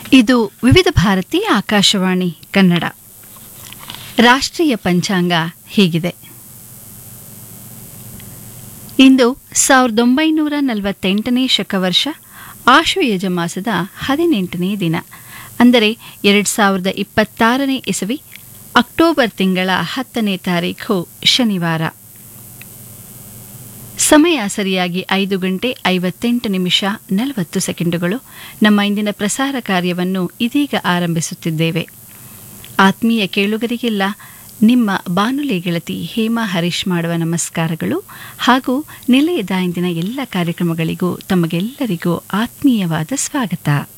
ಇದು ವಿವಿಧ ಭಾರತಿ ಆಕಾಶವಾಣಿ ಕನ್ನಡ ರಾಷ್ಟ್ರೀಯ ಪಂಚಾಂಗ ಹೀಗಿದೆ ಇಂದು ಸಾವಿರದ ಒಂಬೈನೂರ ನಲವತ್ತೆಂಟನೇ ಶಕವರ್ಷ ಆಶ್ವಯುಜ ಮಾಸದ ಹದಿನೆಂಟನೇ ದಿನ ಅಂದರೆ ಎರಡು ಸಾವಿರದ ಇಪ್ಪತ್ತಾರನೇ ಇಸವಿ ಅಕ್ಟೋಬರ್ ತಿಂಗಳ ಹತ್ತನೇ ತಾರೀಖು ಶನಿವಾರ ಸಮಯ ಸರಿಯಾಗಿ ಐದು ಗಂಟೆ ಐವತ್ತೆಂಟು ನಿಮಿಷ ನಲವತ್ತು ಸೆಕೆಂಡುಗಳು ನಮ್ಮ ಇಂದಿನ ಪ್ರಸಾರ ಕಾರ್ಯವನ್ನು ಇದೀಗ ಆರಂಭಿಸುತ್ತಿದ್ದೇವೆ ಆತ್ಮೀಯ ಕೇಳುಗರಿಗೆಲ್ಲ ನಿಮ್ಮ ಬಾನುಲಿ ಗೆಳತಿ ಹೇಮಾ ಹರೀಶ್ ಮಾಡುವ ನಮಸ್ಕಾರಗಳು ಹಾಗೂ ನಿಲಯದ ಇಂದಿನ ಎಲ್ಲ ಕಾರ್ಯಕ್ರಮಗಳಿಗೂ ತಮಗೆಲ್ಲರಿಗೂ ಆತ್ಮೀಯವಾದ ಸ್ವಾಗತ